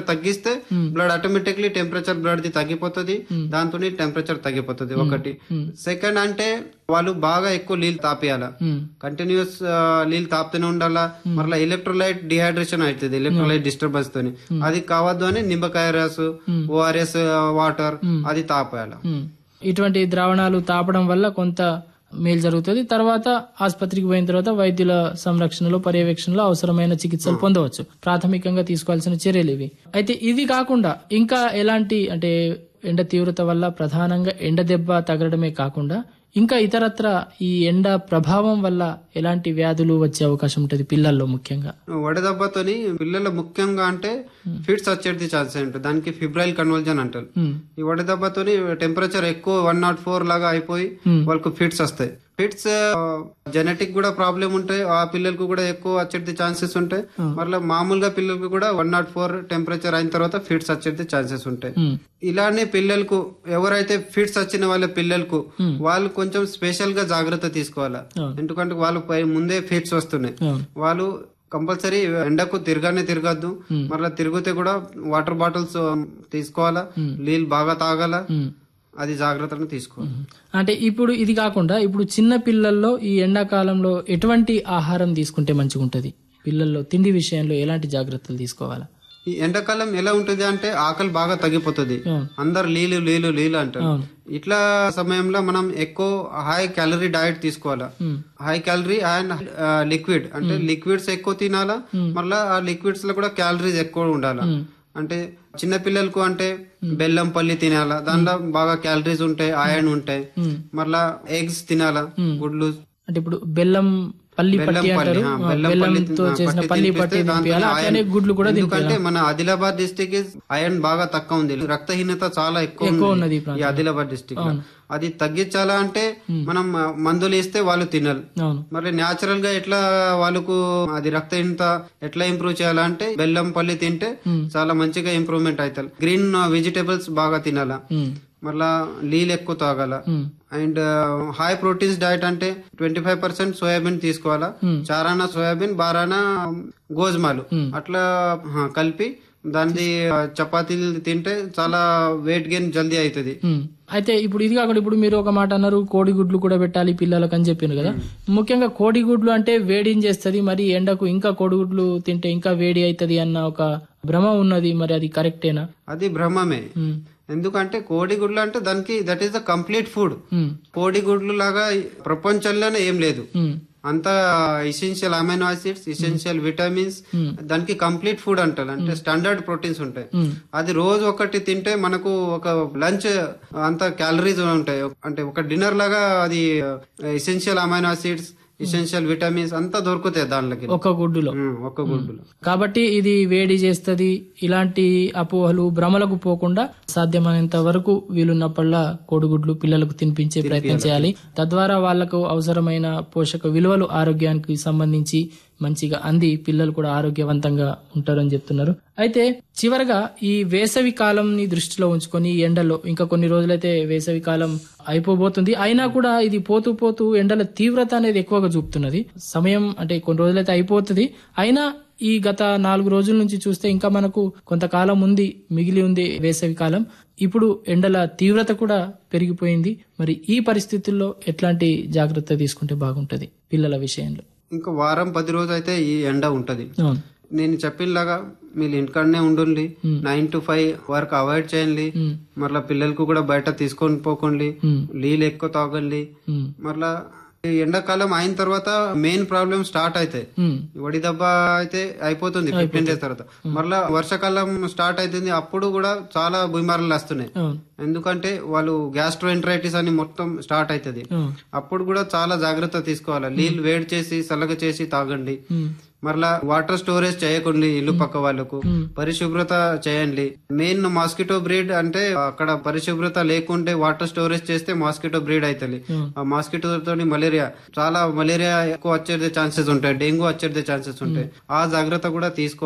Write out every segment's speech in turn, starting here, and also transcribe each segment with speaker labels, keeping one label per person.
Speaker 1: తగ్గిస్తే blood automatically temperature blood ది తగ్గిపోతుంది దాంతో టెంపరేచర్ తగ్గిపోతుంది ఒకటి సెకండ్ అంటే వాళ్ళు బాగా ఎక్కువ నీళ్ళు తాపియాల
Speaker 2: ఉమ్,
Speaker 1: కంటిన్యూస్ నీళ్ళు తాపుతూనే ఉండాలా మరలా ఎలక్ట్రోలైట్ డిహైడ్రేషన్ అవుతుంది ఎలక్ట్రోలైట్ డిస్టర్బెన్స్ తోని అది కావద్దు అని నిమ్మకాయ రస్ ఓఆర్ఎస్ వాటర్ అది తాపేయాల
Speaker 2: ఉమ్. ఇటువంటి ద్రావణాలు తాపడం వల్ల కొంత మేలు జరుగుతుంది తర్వాత ఆసుపత్రికి పోయిన తర్వాత వైద్యుల సంరక్షణలో పర్యవేక్షణలో అవసరమైన చికిత్సలు పొందవచ్చు ప్రాథమికంగా తీసుకోవాల్సిన చర్యలు ఇవి అయితే ఇది కాకుండా ఇంకా ఎలాంటి అంటే ఎండ తీవ్రత వల్ల ప్రధానంగా ఎండ దెబ్బ తగలడమే కాకుండా ఇంకా ఇతరత్ర ఈ ఎండ ప్రభావం వల్ల ఎలాంటి వ్యాధులు వచ్చే అవకాశం ఉంటుంది పిల్లల్లో ముఖ్యంగా
Speaker 1: వడదెబ్బతోని పిల్లలు ముఖ్యంగా అంటే ఫిట్స్ వచ్చేది ఛాన్స్ ఉంటుంది దానికి ఫిబ్రైల్ కన్వల్జన్ అంటారు
Speaker 2: ఉమ్,
Speaker 1: ఈ వడదెబ్బతోని టెంపరేచర్ ఎక్కువ వన్ నాట్ ఫోర్ లాగా అయిపోయి వాళ్ళకు ఫిట్స్ వస్తాయి ఫిట్స్ జెనెటిక్ కూడా ప్రాబ్లం ఉంటాయి ఆ పిల్లలకు కూడా ఎక్కువ వచ్చేది ఛాన్సెస్ ఉంటాయి మరలా మామూలుగా పిల్లలకు కూడా వన్ నాట్ ఫోర్ టెంపరేచర్ అయిన తర్వాత ఫిట్స్ వచ్చేది ఛాన్సెస్ ఉంటాయి
Speaker 2: ఉమ్,
Speaker 1: ఇలానే పిల్లలకు ఎవరైతే ఫిట్స్ వచ్చిన వాళ్ళ పిల్లలకు వాళ్ళు కొంచెం స్పెషల్ గా జాగ్రత్త తీసుకోవాలా
Speaker 2: అవును.
Speaker 1: ఎందుకంటే వాళ్ళు పై ముందే ఫిట్స్ వస్తున్నాయి
Speaker 2: అవును
Speaker 1: వాళ్ళు కంపల్సరీ ఎండకు తిరగానే తిరగద్దు మరలా తిరిగితే కూడా వాటర్ బాటిల్స్ తీసుకోవాలా నీళ్ళు బాగా తాగాల
Speaker 2: ఉమ్.
Speaker 1: అది జాగ్రత్తగా తీసుకోవాలి
Speaker 2: అంటే ఇప్పుడు ఇది కాకుండా ఇప్పుడు చిన్న పిల్లల్లో ఈ ఎండాకాలంలో ఎటువంటి ఆహారం తీసుకుంటే మంచిగా ఉంటది పిల్లల్లో తిండి విషయంలో ఎలాంటి జాగ్రత్తలు తీసుకోవాలా
Speaker 1: ఈ ఎండాకాలం ఎలా ఉంటుంది అంటే ఆకలి బాగా తగ్గిపోతుంది
Speaker 2: అవును.
Speaker 1: అందరు నీళ్ళు నీళ్ళు నీళ్ళు అంటారు
Speaker 2: అవును.
Speaker 1: ఇట్లా సమయంలో మనం ఎక్కువ హై క్యాలరీ డైట్ తీసుకోవాలా
Speaker 2: ఉమ్,
Speaker 1: హై క్యాలరీ అండ్ లిక్విడ్ అంటే లిక్విడ్స్ ఎక్కువ తినాలా మళ్ళా ఆ లిక్విడ్స్ లో కూడా క్యాలరీస్ ఎక్కువ ఉండాలా అంటే చిన్న పిల్లలకు అంటే బెల్లం పల్లి తినాలా దాంట్లో బాగా క్యాలరీస్ ఉంటాయి ఐరన్ ఉంటాయి మళ్ళా ఎగ్స్ తినాలా గుడ్లు
Speaker 2: అంటే ఇప్పుడు బెల్లం పల్లి
Speaker 1: బెల్లం
Speaker 2: పట్టి
Speaker 1: పల్లి
Speaker 2: అంటారు
Speaker 1: ఆ,
Speaker 2: ఆ,
Speaker 1: బెల్లం పల్లి
Speaker 2: బెల్లంతో
Speaker 1: తిన-
Speaker 2: చేసిన
Speaker 1: పట్టి
Speaker 2: పల్లి
Speaker 1: తినిపిస్తే
Speaker 2: పట్టి
Speaker 1: దాంతో
Speaker 2: తినిపించాలి అట్లనే
Speaker 1: iron-
Speaker 2: గుడ్లు కూడా
Speaker 1: ఎందుకంటే
Speaker 2: తినిపించాలి
Speaker 1: మన ఆదిలాబాద్ డిస్టిక్ ఐరన్ బాగా తక్కువ ఉంది రక్తహీనత చాలా ఎక్కువ
Speaker 2: ఎక్కువ
Speaker 1: ఉంది
Speaker 2: ఉన్నది ఈ
Speaker 1: ఈ
Speaker 2: ప్రాంతంలో.
Speaker 1: ఆదిలాబాద్ డిస్టిక్ లో అది తగ్గించాలా అంటే మనం ఆ, మందులు ఇస్తే వాళ్ళు తినాలి
Speaker 2: అవును
Speaker 1: మరి న్యాచురల్ గా ఎట్లా వాళ్ళకు అది రక్తహీనత ఎట్లా ఇంప్రూవ్ చేయాలంటే బెల్లం పల్లి తింటే చాలా మంచిగా ఇంప్రూవ్మెంట్ అవుతారు గ్రీన్ వెజిటేబుల్స్ బాగా తినాలా
Speaker 2: ఉమ్,
Speaker 1: మళ్ళా నీళ్ళు ఎక్కువ తాగాల
Speaker 2: ఉమ్,
Speaker 1: అండ్ హై ప్రోటీన్స్ డైట్ అంటే ట్వంటీ ఫైవ్ పర్సెంట్ సోయాబీన్ తీసుకోవాలా చారానా సోయాబీన్ బారానా గోధుమలు అట్లా ఆ, కలిపి దాన్ని ఆ, చపాతీలు తింటే చాలా వెయిట్ గెయిన్ జల్దీ అవుతుంది
Speaker 2: ఉమ్. అయితే ఇప్పుడు ఇది కాకుండా ఇప్పుడు మీరు ఒక మాట అన్నారు కోడిగుడ్లు కూడా పెట్టాలి పిల్లలకు అని చెప్పారు కదా ముఖ్యంగా కోడిగుడ్లు అంటే వేడిని చేస్తుంది మరి ఎండకు ఇంకా కోడిగుడ్లు తింటే ఇంకా వేడి అవుతుంది అన్న ఒక భ్రమ ఉన్నది మరి అది కరెక్టేనా
Speaker 1: అది భ్రమమే
Speaker 2: ఉమ్,
Speaker 1: ఎందుకంటే కోడిగుడ్లు అంటే దానికి that is the complete food
Speaker 2: ఉమ్,
Speaker 1: కోడిగుడ్లు లాగా ప్రపంచంలోనే ఏం లేదు
Speaker 2: ఉమ్,
Speaker 1: అంతా essential amino acids essential vitamins దానికి కంప్లీట్ ఫుడ్ అంటారు అంటే స్టాండర్డ్ ప్రోటీన్స్ ఉంటాయి
Speaker 2: ఉమ్.
Speaker 1: అది రోజు ఒకటి తింటే మనకు ఒక లంచ్ అంత క్యాలరీస్ ఉంటాయి అంటే ఒక డిన్నర్ లాగా అది essential amino acids essential vitamins అంతా దొరుకుతాయి దాంట్లోకి
Speaker 2: ఒక గుడ్డులో
Speaker 1: ఉమ్, ఒక్క గుడ్డులో
Speaker 2: కాబట్టి ఇది వేడి చేస్తది ఇలాంటి అపోహలు భ్రమలకు పోకుండా సాధ్యమైనంత వరకు వీలున్నప్పుడల్లా కోడిగుడ్లు పిల్లలకు తినిపించే ప్రయత్నం చేయాలి తద్వారా వాళ్లకు అవసరమైన పోషక విలువలు ఆరోగ్యానికి సంబంధించి మంచిగా అంది పిల్లలు కూడా ఆరోగ్యవంతంగా ఉంటారని చెప్తున్నారు అయితే చివరగా ఈ వేసవి కాలంని దృష్టిలో ఉంచుకొని ఈ ఎండలో ఇంకా కొన్ని రోజులైతే వేసవి కాలం అయిపోబోతుంది అయినా కూడా ఇది పోతూ పోతూ ఎండల తీవ్రత అనేది ఎక్కువగా చూపుతున్నది సమయం అంటే కొన్ని రోజులైతే అయిపోతుంది అయినా ఈ గత నాలుగు రోజుల నుంచి చూస్తే ఇంకా మనకు కొంతకాలం ఉంది మిగిలి ఉంది వేసవి కాలం ఇప్పుడు ఎండల తీవ్రత కూడా పెరిగిపోయింది మరి ఈ పరిస్థితుల్లో ఎట్లాంటి జాగ్రత్త తీసుకుంటే బాగుంటది పిల్లల విషయంలో
Speaker 1: ఇంకా వారం పది రోజు అయితే ఈ ఎండ ఉంటది
Speaker 2: అవును
Speaker 1: నేను చెప్పినలాగా మీరు ఇంటికాడనే ఉండండి nine to five work avoid చేయండి
Speaker 2: ఉమ్,
Speaker 1: మరలా పిల్లలకు కూడా బయట తీసుకొని పోకండి
Speaker 2: ఉమ్,
Speaker 1: నీళ్ళు ఎక్కువ తాగండి
Speaker 2: ఉమ్,
Speaker 1: మరలా ఈ ఎండాకాలం అయిన తర్వాత మెయిన్ ప్రాబ్లమ్ స్టార్ట్ అవుతాయి
Speaker 2: ఉమ్,
Speaker 1: వడి దెబ్బ అయితే అయిపోతుంది ఫిఫ్టీన్ డేస్ తర్వాత మరలా వర్షాకాలం స్టార్ట్ అవుతుంది అప్పుడు కూడా చాలా బీమారులు వస్తున్నాయి
Speaker 2: అవును
Speaker 1: ఎందుకంటే వాళ్ళు గ్యాస్ట్రోఎంట్రైటిస్ అని మొత్తం స్టార్ట్ అవుతుంది
Speaker 2: అవును
Speaker 1: అప్పుడు కూడా చాలా జాగ్రత్త తీసుకోవాలి నీళ్ళు వేడి చేసి చల్లగ చేసి తాగండి
Speaker 2: ఉమ్,
Speaker 1: మరలా వాటర్ స్టోరేజ్ చేయకండి ఇల్లు పక్క వాళ్ళకు పరిశుభ్రత చేయండి మెయిన్ మాస్కిటో బ్రీడ్ అంటే అక్కడ పరిశుభ్రత లేకుంటే వాటర్ స్టోరేజ్ చేస్తే మాస్కిటో బ్రీడ్ అవుతుంది ఆ మాస్కిటో తోని మలేరియా చాలా మలేరియా ఎక్కువ వచ్చేది ఛాన్సెస్ ఉంటాయి డెంగ్యూ వచ్చేది ఛాన్సెస్ ఉంటాయి ఆ జాగ్రత్త కూడా తీసుకోవాలా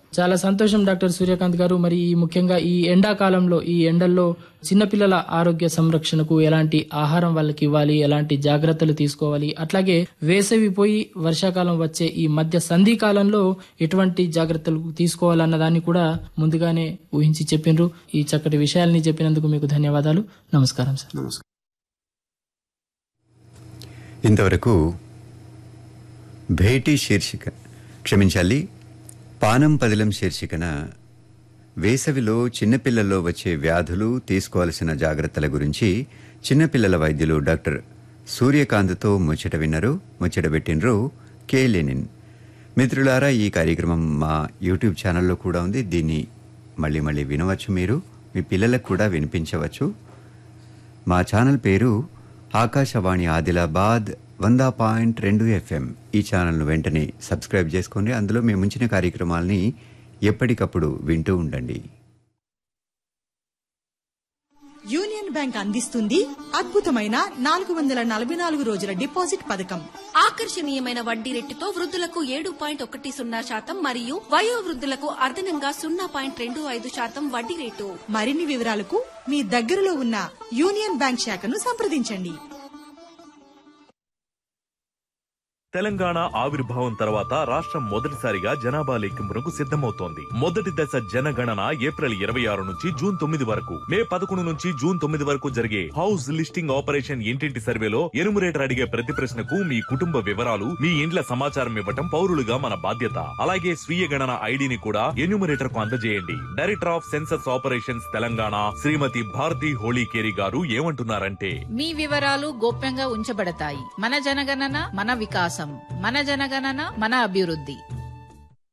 Speaker 2: చాలా సంతోషం డాక్టర్ సూర్యకాంత్ గారు మరి ఈ ముఖ్యంగా ఈ ఎండాకాలంలో ఈ ఎండల్లో చిన్నపిల్లల ఆరోగ్య సంరక్షణకు ఎలాంటి ఆహారం వాళ్ళకి ఇవ్వాలి ఎలాంటి జాగ్రత్తలు తీసుకోవాలి అట్లాగే వేసవి పోయి వర్షాకాలం వచ్చే ఈ మధ్య సంధి కాలంలో ఎటువంటి జాగ్రత్తలు తీసుకోవాలన్న దాన్ని కూడా ముందుగానే ఊహించి చెప్పిండ్రు ఈ చక్కటి విషయాల్ని చెప్పినందుకు మీకు ధన్యవాదాలు నమస్కారం సార్
Speaker 1: నమస్కారం
Speaker 3: ఇంతవరకు భేటీ శీర్షిక క్షమించాలి పానం పదిలం శీర్షికన వేసవిలో చిన్నపిల్లల్లో వచ్చే వ్యాధులు తీసుకోవాల్సిన జాగ్రత్తల గురించి చిన్నపిల్లల వైద్యులు డాక్టర్ సూర్యకాంత్తో ముచ్చట విన్నరు ముచ్చట పెట్టినరు కే లెనిన్ మిత్రులారా ఈ కార్యక్రమం మా యూట్యూబ్ ఛానల్లో కూడా ఉంది దీన్ని మళ్ళీ మళ్ళీ వినవచ్చు మీరు మీ పిల్లలకు కూడా వినిపించవచ్చు మా ఛానల్ పేరు ఆకాశవాణి ఆదిలాబాద్ వంద పాయింట్ రెండు ఎఫ్ఎం ఈ ఛానల్ను వెంటనే సబ్స్క్రైబ్ చేసుకోండి అందులో మేము ఉంచిన కార్యక్రమాల్ని ఎప్పటికప్పుడు వింటూ ఉండండి
Speaker 4: యూనియన్ బ్యాంక్ అందిస్తుంది అద్భుతమైన నాలుగు వందల నలభై నాలుగు రోజుల డిపాజిట్ పథకం
Speaker 5: ఆకర్షణీయమైన వడ్డీ రేటుతో వృద్ధులకు ఏడు పాయింట్ ఒకటి సున్నా శాతం మరియు వయో వృద్ధులకు అదనంగా సున్నా పాయింట్ రెండు ఐదు శాతం వడ్డీ రేటు
Speaker 4: మరిన్ని వివరాలకు మీ దగ్గరలో ఉన్న యూనియన్ బ్యాంక్ శాఖను సంప్రదించండి
Speaker 6: తెలంగాణ ఆవిర్భావం తర్వాత రాష్ట్రం మొదటిసారిగా జనాభా లెక్కింపునకు సిద్ధమవుతోంది మొదటి దశ జనగణన ఏప్రిల్ ఇరవై ఆరు నుంచి జూన్ తొమ్మిది వరకు మే పదకొండు నుంచి జూన్ తొమ్మిది వరకు జరిగే హౌస్ లిస్టింగ్ ఆపరేషన్ ఇంటింటి సర్వేలో ఎనుమరేటర్ అడిగే ప్రతి ప్రశ్నకు మీ కుటుంబ వివరాలు మీ ఇండ్ల సమాచారం ఇవ్వటం పౌరులుగా మన బాధ్యత అలాగే స్వీయ గణన ఐడిని కూడా ఎన్యూమరేటర్ కు అందజేయండి director of census operations Telangana Shrimati Bharati Holikeri garu ఏమంటున్నారంటే
Speaker 7: మీ వివరాలు గోప్యంగా ఉంచబడతాయి మన జనగణన మన వికాసం మన జనగణన మన అభివృద్ధి